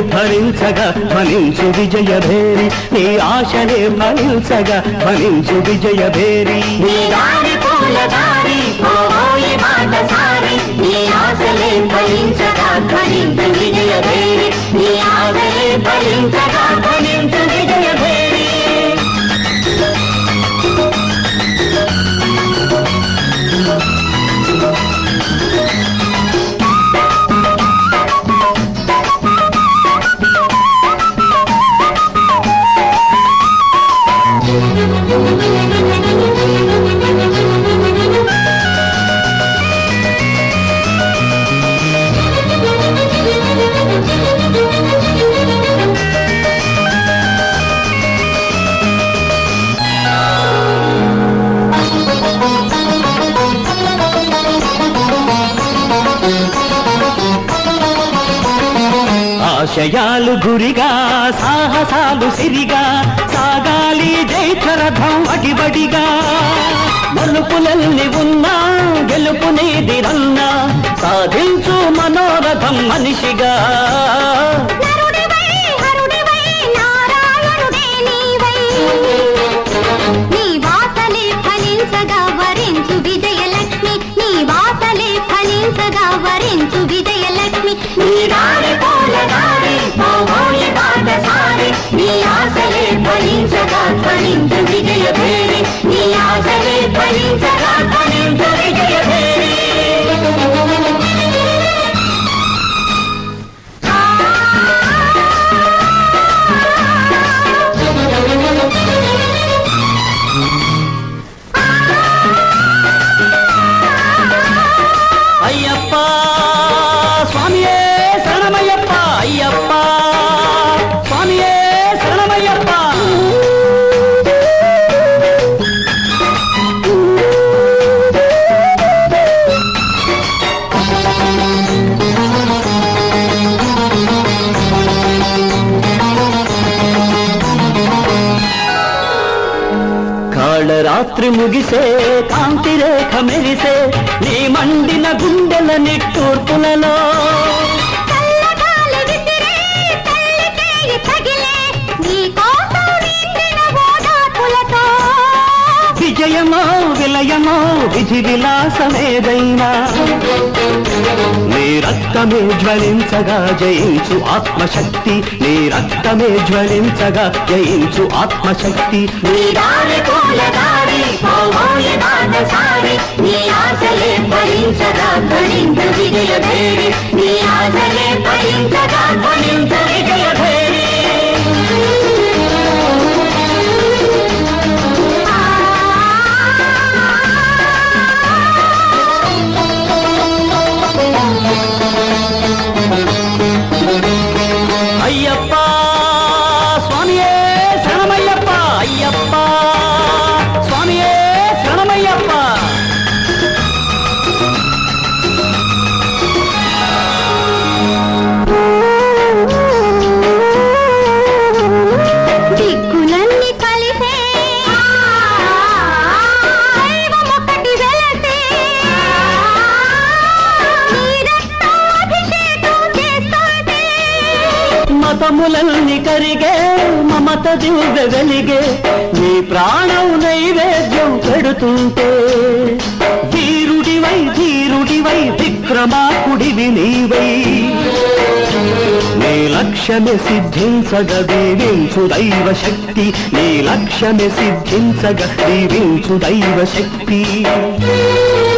ఫలించగా ఫలించు విజయ భేరి నీ ఆశలే ఫలించగా ఫలించు విజయ భేరి నీ దారి పూల దారి పోయి బాటసారి నీ ఆశలే ఫలించగా ఫలించు విజయ భేరి నీ ఆశలే ఫలించగా ఫలించు విజయ భేరి ఆశయాలు గురిగా సాహసాలు సిరిగా సాగాలి జైత్రరథం అడిబడిగా మలుపులల్ని ఉన్నా గెలుపునేది రన్నా సాధించు మనోరథం మనిషిగా నరుడివై హరుడివై నారాయణుడే నీవై నీ వాసలే ఫలించగా వరించు విజయలక్ష్మి నీ వాసలే ఫలించగా వరించు విజయలక్ష్మి నీ దారి పూల దారి పోయి బాటసారి నీ ఆశలే ఫలించగా ఫలించు విజయ భేరి నీ ఆశలే ఫలించగా ఫలించు విజయ భేరి అయ్యప్ప స్వామియే శరణమయ్యప్ప అయ్యప్ప స్వామియే శరణమయ్యప్ప కాళరాత్రి ముగిసే కాంతి రేఖ మెరిసే నీ మండిన గుండెల నిట్టూర్పులలో చల్లగాలి విసిరే తల్లికేయి తగిలే నీ కోసం నిండిన ఓదార్పులతో విజయమో విలయమో విధి విలాసమేదైనా నీ రక్తమే జ్వలించగా జయించు ఆత్మశక్తి నీ రక్తమే జ్వలించగా జయించు ఆత్మశక్తి నీ దారి పూల దారి పోయి బాటసారి నీ ఆశలే ఫలించగా ఫలించు విజయ భేరి నీ ఆశలే ఫలించగా ఫలించు విజయ భేరి అయ్యప్ప స్వామియే శరణమయ్యప్ప అయ్యప్ప స్వామియే శరణమయ్యప్ప దిక్కులన్నీ కలిసే దైవమొకటి వెలసే నీ రక్తాభిషేకం చేస్తుంటే మతములన్నీ కరిగే మమత దివ్య వెలిగే నీ ప్రాణం నైవేద్యం పెడుతుంటే వీరుడివై ధీరుడివై విక్రమాకుడివి నీవై నీ లక్ష్యమే సిద్ధించగ దీవించు దైవ శక్తి నీ లక్ష్యమే సిద్ధించగ దీవించు దైవ శక్తి